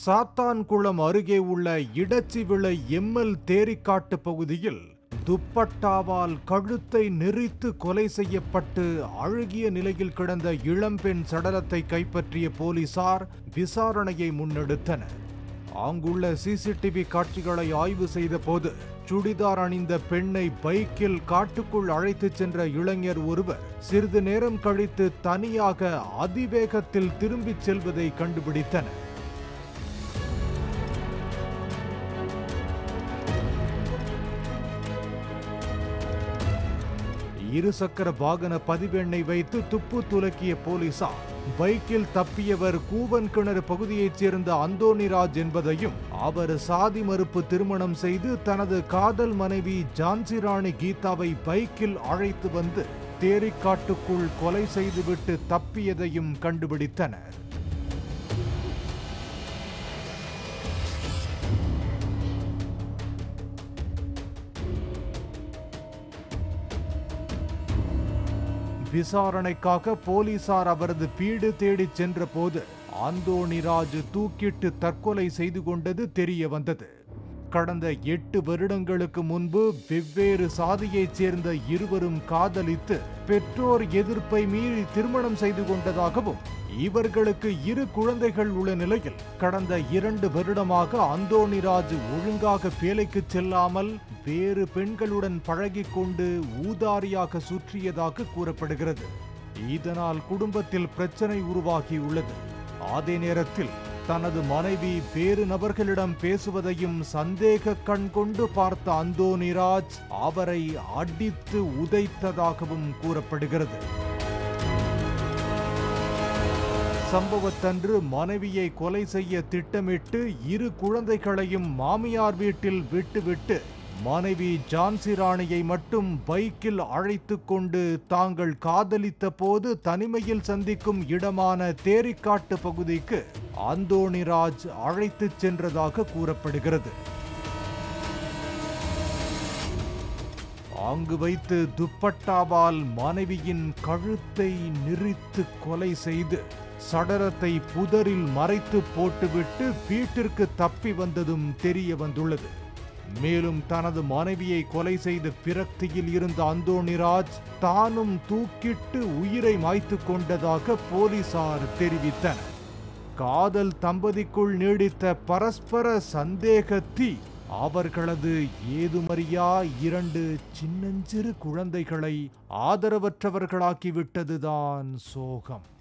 சாத்தான்குளம் அருகே உள்ள இடச்சிவிளை எம்எல் தேரிக்காட்டு பகுதியில் துப்பட்டாவால் கழுத்தை நெரித்து கொலை செய்யப்பட்டு அழுகிய நிலையில் கிடந்த இளம்பெண் சடலத்தை கைப்பற்றிய போலீசார் விசாரணையை முன்னெடுத்தனர் அங்குள்ள சிசிடிவி காட்சிகளை ஆய்வு செய்த போது சுடிதார் அணிந்த பெண்ணை பைக்கில் காட்டுக்குள் அழைத்துச் சென்ற இளைஞர் ஒருவர் சிறிது நேரம் கழித்து தனியாக அதிவேகத்தில் திரும்பிச் செல்வதை கண்டுபிடித்தனர் இருசக்கர வாகன பதிவெண்ணை வைத்து துப்பு துலக்கிய போலீசார் பைக்கில் தப்பியவர் கூவன் கிணறு பகுதியைச் சேர்ந்த அந்தோணிராஜ் என்பதையும் அவர் சாதி மறுப்பு திருமணம் செய்து தனது காதல் மனைவி ஜான்சி ராணி கீதாவை பைக்கில் அழைத்து வந்து தேரிக்காட்டுக்குள் கொலை செய்துவிட்டு தப்பியதையும் கண்டுபிடித்தனர் விசாரணைக்காக போலீசார் அவரது வீடு தேடிச் சென்றபோது அந்தோணிராஜ் தூக்கிட்டு தற்கொலை செய்து கொண்டது தெரிய வந்தது கடந்த எட்டு வருடங்களுக்கு முன்பு வெவ்வேறு சாதியைச் சேர்ந்த இருவரும் காதலித்து பெற்றோர் எதிர்ப்பை மீறி திருமணம் செய்து கொண்டதாகவும் இவர்களுக்கு இரு குழந்தைகள் உள்ள நிலையில் கடந்த இரண்டு வருடமாக அந்தோணிராஜ் ஒழுங்காக வேலைக்கு செல்லாமல் வேறு பெண்களுடன் பழகிக் கொண்டு ஊதாரியாக சுற்றியதாக கூறப்படுகிறது இதனால் குடும்பத்தில் பிரச்சனை உருவாகியுள்ளது அதே நேரத்தில் தனது மனைவி வேறு நபர்களிடம் பேசுவதையும் சந்தேக கண் கொண்டு பார்த்த அந்தோனிராஜ் அவரை அடித்து உதைத்ததாகவும் கூறப்படுகிறது சம்பவத்தன்று மனைவியை கொலை செய்ய திட்டமிட்டு இரு குழந்தைகளையும் மாமியார் வீட்டில் விட்டுவிட்டு மனைவி ஜான்சி ராணியை மட்டும் பைக்கில் அழைத்து கொண்டு தாங்கள் காதலித்த போது தனிமையில் சந்திக்கும் இடமான தேரிக்காட்டு பகுதிக்கு அந்தோணிராஜ் அழைத்துச் சென்றதாக கூறப்படுகிறது அங்கு வைத்து துப்பட்டாவால் மனைவியின் கழுத்தை நெரித்து கொலை செய்து சடலத்தை புதரில் மறைத்து போட்டுவிட்டு வீட்டிற்கு தப்பி வந்ததும் தெரிய வந்துள்ளது மேலும் தனது மனைவியை கொலை செய்த பிரக்தியில் இருந்த அந்தோணிராஜ் தானும் தூக்கிட்டு உயிரை மாய்த்து கொண்டதாக போலீசார் தெரிவித்தனர் காதல் தம்பதிக்குள் நீடித்த பரஸ்பர சந்தேக தீ அவர்களது ஏதுமறியா இரண்டு சின்னஞ்சிறு குழந்தைகளை ஆதரவற்றவர்களாக்கிவிட்டதுதான் சோகம்